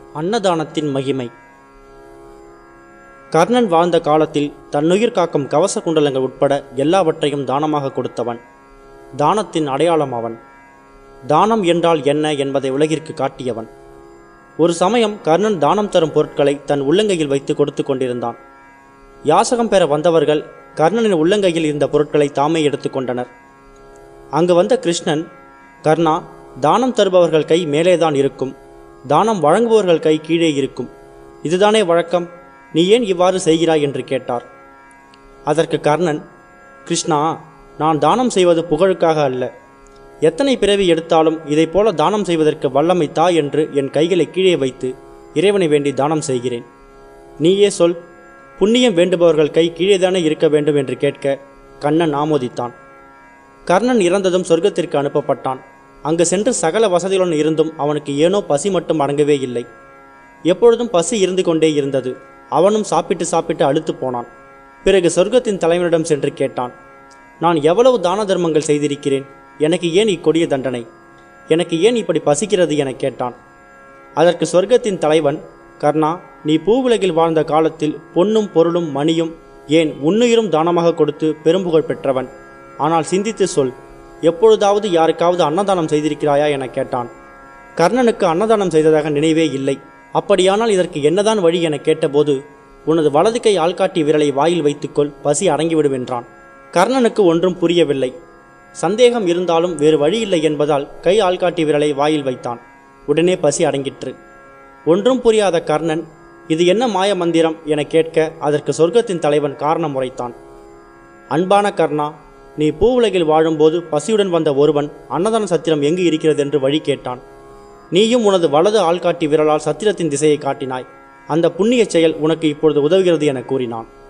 அன்னதானத்தின் மகிமை கர்ணன் வாழ்ந்த காலத்தில் தன்னுயிர் காக்கும் கவச குண்டலங்கள் உட்பட எல்லாவற்றையும் தானமாக கொடுத்தவன் தானத்தின் அடையாளம் அவன் தானம் என்றால் என்ன என்பதை உலகிற்கு காட்டியவன் ஒரு சமயம் கர்ணன் தானம் தரும் பொருட்களை தன் உள்ளங்கையில் வைத்து கொடுத்து கொண்டிருந்தான் யாசகம் பெற வந்தவர்கள் கர்ணனின் உள்ளங்கையில் இருந்த பொருட்களை தாமே எடுத்துக்கொண்டனர் அங்கு வந்த கிருஷ்ணன் கர்ணா தானம் தருபவர்கள் கை மேலேதான் இருக்கும் தானம் வழங்குபவர்கள் கை கீழே இருக்கும் இதுதானே வழக்கம் நீ ஏன் இவ்வாறு செய்கிறாய் என்று கேட்டார் அதற்கு கர்ணன் கிருஷ்ணா நான் தானம் செய்வது புகழுக்காக அல்ல எத்தனை பிறவி எடுத்தாலும் இதைப் போல தானம் செய்வதற்கு வல்லமை தா என்று என் கைகளை கீழே வைத்து இறைவனை வேண்டி தானம் செய்கிறேன் நீயே சொல் புண்ணியம் வேண்டுபவர்கள் கை கீழேதானே இருக்க வேண்டும் என்று கேட்க கண்ணன் ஆமோதித்தான் கர்ணன் இறந்ததும் சொர்க்கத்திற்கு அனுப்பப்பட்டான் அங்கு சென்று சகல வசதிகளுடன் இருந்தும் அவனுக்கு ஏனோ பசி மட்டும் அடங்கவே இல்லை எப்பொழுதும் பசி இருந்து கொண்டே இருந்தது அவனும் சாப்பிட்டு சாப்பிட்டு அழுத்து போனான் பிறகு சொர்க்கத்தின் தலைவனிடம் சென்று கேட்டான் நான் எவ்வளவு தான தர்மங்கள் செய்திருக்கிறேன் எனக்கு ஏன் இக்கொடிய தண்டனை எனக்கு ஏன் இப்படி பசிக்கிறது என கேட்டான் அதற்கு சொர்க்கத்தின் தலைவன் கர்ணா நீ பூவுலகில் வாழ்ந்த காலத்தில் பொன்னும் பொருளும் மணியும் ஏன் உன்னுயிரும் தானமாக கொடுத்து பெரும்புகழ் பெற்றவன் ஆனால் சிந்தித்து சொல் எப்பொழுதாவது யாருக்காவது அன்னதானம் செய்திருக்கிறாயா என கேட்டான் கர்ணனுக்கு அன்னதானம் செய்ததாக நினைவே இல்லை அப்படியானால் இதற்கு என்னதான் வழி என கேட்டபோது உனது வலது கை ஆள்காட்டி விரலை வாயில் வைத்துக்கொள் பசி அடங்கிவிடும் என்றான் கர்ணனுக்கு ஒன்றும் புரியவில்லை சந்தேகம் இருந்தாலும் வேறு வழி இல்லை என்பதால் கை ஆள்காட்டி விரலை வாயில் வைத்தான் உடனே பசி அடங்கிற்று ஒன்றும் புரியாத கர்ணன் இது என்ன மாய மந்திரம் என கேட்க அதற்கு சொர்க்கத்தின் தலைவன் காரணம் உரைத்தான் அன்பான கர்ணா நீ பூவுலகில் வாழும்போது பசியுடன் வந்த ஒருவன் அன்னதான சத்திரம் எங்கு இருக்கிறது என்று வழி கேட்டான் நீயும் உனது வலது ஆள்காட்டி விரலால் சத்திரத்தின் திசையை காட்டினாய் அந்த புண்ணிய செயல் உனக்கு இப்பொழுது உதவுகிறது என கூறினான்